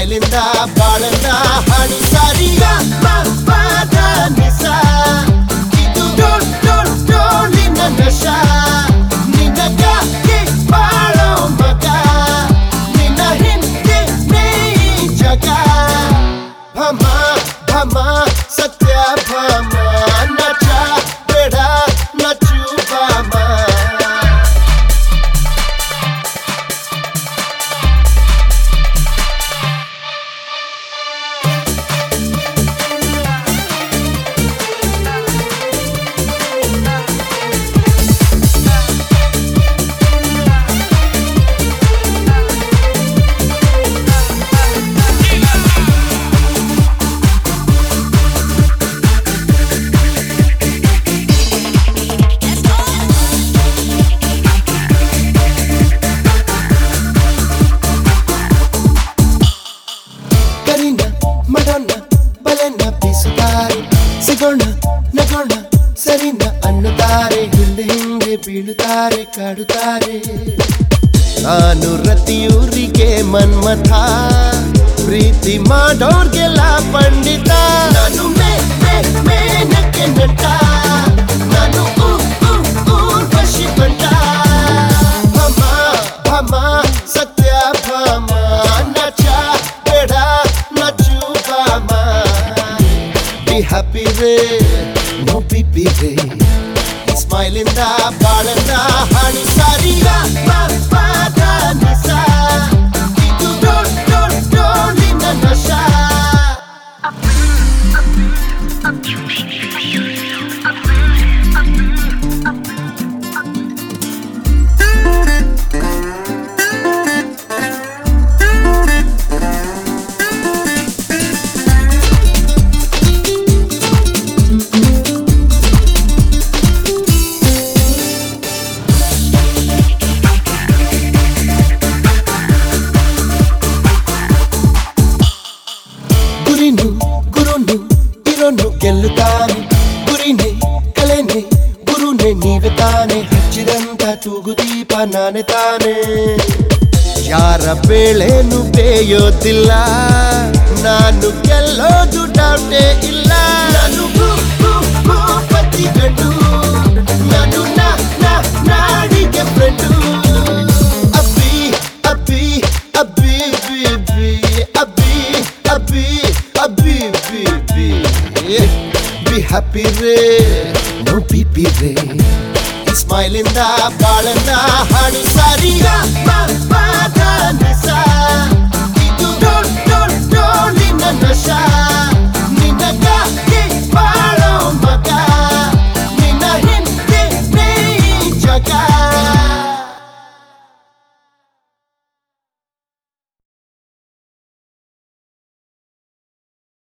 ಸ್ಮೈಲಿಂದ ಬಾಳನ್ನ ಹಾಡು ಸಾರಿಯ ಪಾದ ನಿಸ ಇದು ಡೋಲ್ ಡೋಲ್ ಡೋಲಿನ ನಶ ನಿನಗಾಗಿ ಬಾಳೋ ಮಗ ನಿನ್ನ ಹಿಂದೆ ನೀ ಜಗ ಭಮ ಭಮ ಸತ್ಯ ಭಮ ನಚ ಬೇಡ ನಚು ಭಮ ಕರಿನ ಮಡೋಣ ಬಲೆನ ಬೀಸುತ್ತಾರೆ ಸಿಗೋಣ ನಗೋಣ ಸರಿನ ಅನ್ನುತ್ತಾರೆ ಹಿಂದೆ ಹಿಂದೆ ಬೀಳುತ್ತಾರೆ ಕಾಡುತ್ತಾರೆ ನಾನು ರತಿಯೂರಿಗೆ ಮನ್ಮಥ ಪ್ರೀತಿ ಮಾಡೋರ್ಗೆಲ್ಲ ಪಂಡಿತ ನಾನು ಮೇ ಮೇ ಮೇನಕ್ಕೆ ನಟ ನಾನು ಊ ಊ ಊರ್ವಶಿ ಬಂಟ ಭಮ ಭಮ ಸತ್ಯ ಭಮ ನಚ ಬೇಡ ನಚು ಭಮ ಬಿ ಹ್ಯಾಪಿ ರೇ ನೋ ಬಿ ಬಿ ರೇ ಸ್ಮೈಲಿಂದ ಬಾಳನ್ನ ಹಾಡು ಸಾರಿಯ ಪಾದ ನಿಸ ಇದು ಡೋಲ್ ಡೋಲ್ ಡೋಲಿನ ನಶ ಗುರಿನು ಗುರುನು ಇರೋನು ಗೆಲ್ಲುತ್ತಾನೆ ಗುರಿನೇ ಕಲೆನೆ ಗುರುನೇ ನೀವೆ ತಾನೆ ಹಚ್ಚಿದಂತ ತೂಗುದೀಪ ನಾನೇ ತಾನೆ ಯಾರ ಬೇಳೆನು ಬೇಯೋದಿಲ್ಲ ನಾನು ಗೆಲ್ಲೋದು ಡೌಟೇ ಇಲ್ಲ ನಾನು ಭೂ- ಭೂ- ಭೂಪತಿ ಗಂಡು ನಾನು ನಾ ನಾ ನಾಡಿಗೆ ಫ್ರೆಂಡು ಅಬ್ಬಿ ಅಬ್ಬಿ ಅಬ್ಬಿ ಬಿ ಬಿ ಅಬ್ಬಿ ಅಬ್ಬಿ ಅಬ್ಬಿ ಬಿ ಬಿ ಬಿ ಹ್ಯಾಪಿ ರೇ ನೋ ಬಿ ಬಿ ರೇ ಸ್ಮೈಲಿಂದ ಬಾಳನ್ನ ಹಾಡು ಸಾರಿಯ ಪಾದ ನಿಸ ಇದು ಡೋಲ್ ಡೋಲ್ ಡೋಲಿನ ನಶ